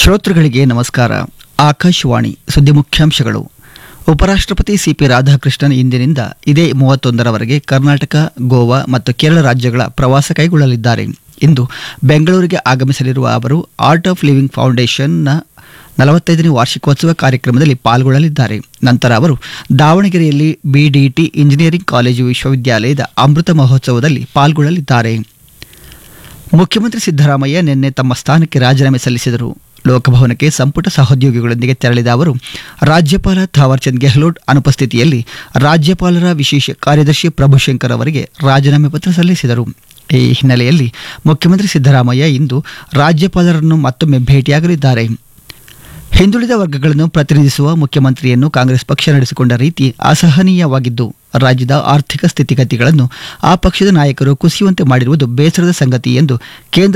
ಶ್ರೋತೃಗಳಿಗೆ ನಮಸ್ಕಾರ ಆಕಾಶವಾಣಿ ಸುದ್ದಿ ಮುಖ್ಯಾಂಶಗಳು ಉಪರಾಷ್ಟ್ರಪತಿ ಸಿಪಿ ರಾಧಾಕೃಷ್ಣನ್ ಇಂದಿನಿಂದ ಇದೇ ಮೂವತ್ತೊಂದರವರೆಗೆ ಕರ್ನಾಟಕ ಗೋವಾ ಮತ್ತು ಕೇರಳ ರಾಜ್ಯಗಳ ಪ್ರವಾಸ ಕೈಗೊಳ್ಳಲಿದ್ದಾರೆ ಇಂದು ಬೆಂಗಳೂರಿಗೆ ಆಗಮಿಸಲಿರುವ ಅವರು ಆರ್ಟ್ ಆಫ್ ಲಿವಿಂಗ್ ಫೌಂಡೇಶನ್ನ ನಲವತ್ತೈದನೇ ವಾರ್ಷಿಕೋತ್ಸವ ಕಾರ್ಯಕ್ರಮದಲ್ಲಿ ಪಾಲ್ಗೊಳ್ಳಲಿದ್ದಾರೆ ನಂತರ ಅವರು ದಾವಣಗೆರೆಯಲ್ಲಿ ಬಿಡಿಟಿ ಇಂಜಿನಿಯರಿಂಗ್ ಕಾಲೇಜು ವಿಶ್ವವಿದ್ಯಾಲಯದ ಅಮೃತ ಮಹೋತ್ಸವದಲ್ಲಿ ಪಾಲ್ಗೊಳ್ಳಲಿದ್ದಾರೆ ಮುಖ್ಯಮಂತ್ರಿ ಸಿದ್ದರಾಮಯ್ಯ ನಿನ್ನೆ ತಮ್ಮ ಸ್ಥಾನಕ್ಕೆ ರಾಜೀನಾಮೆ ಸಲ್ಲಿಸಿದರು ಲೋಕಭವನಕ್ಕೆ ಸಂಪುಟ ಸಹೋದ್ಯೋಗಿಗಳೊಂದಿಗೆ ತೆರಳಿದ ಅವರು ರಾಜ್ಯಪಾಲ ಥಾವರ್ಚಂದ್ ಗೆಹ್ಲೋಟ್ ಅನುಪಸ್ಥಿತಿಯಲ್ಲಿ ರಾಜ್ಯಪಾಲರ ವಿಶೇಷ ಕಾರ್ಯದರ್ಶಿ ಪ್ರಭುಶಂಕರ್ ಅವರಿಗೆ ರಾಜೀನಾಮೆ ಪತ್ರ ಸಲ್ಲಿಸಿದರು ಈ ಹಿನ್ನೆಲೆಯಲ್ಲಿ ಮುಖ್ಯಮಂತ್ರಿ ಸಿದ್ದರಾಮಯ್ಯ ಇಂದು ರಾಜ್ಯಪಾಲರನ್ನು ಮತ್ತೊಮ್ಮೆ ಭೇಟಿಯಾಗಲಿದ್ದಾರೆ ಹಿಂದುಳಿದ ವರ್ಗಗಳನ್ನು ಪ್ರತಿನಿಧಿಸುವ ಮುಖ್ಯಮಂತ್ರಿಯನ್ನು ಕಾಂಗ್ರೆಸ್ ಪಕ್ಷ ನಡೆಸಿಕೊಂಡ ರೀತಿ ಅಸಹನೀಯವಾಗಿದ್ದು ರಾಜ್ಯದ ಆರ್ಥಿಕ ಸ್ಥಿತಿಗತಿಗಳನ್ನು ಆ ಪಕ್ಷದ ನಾಯಕರು ಕುಸಿಯುವಂತೆ ಮಾಡಿರುವುದು ಬೇಸರದ ಸಂಗತಿ ಎಂದು ಕೇಂದ್ರ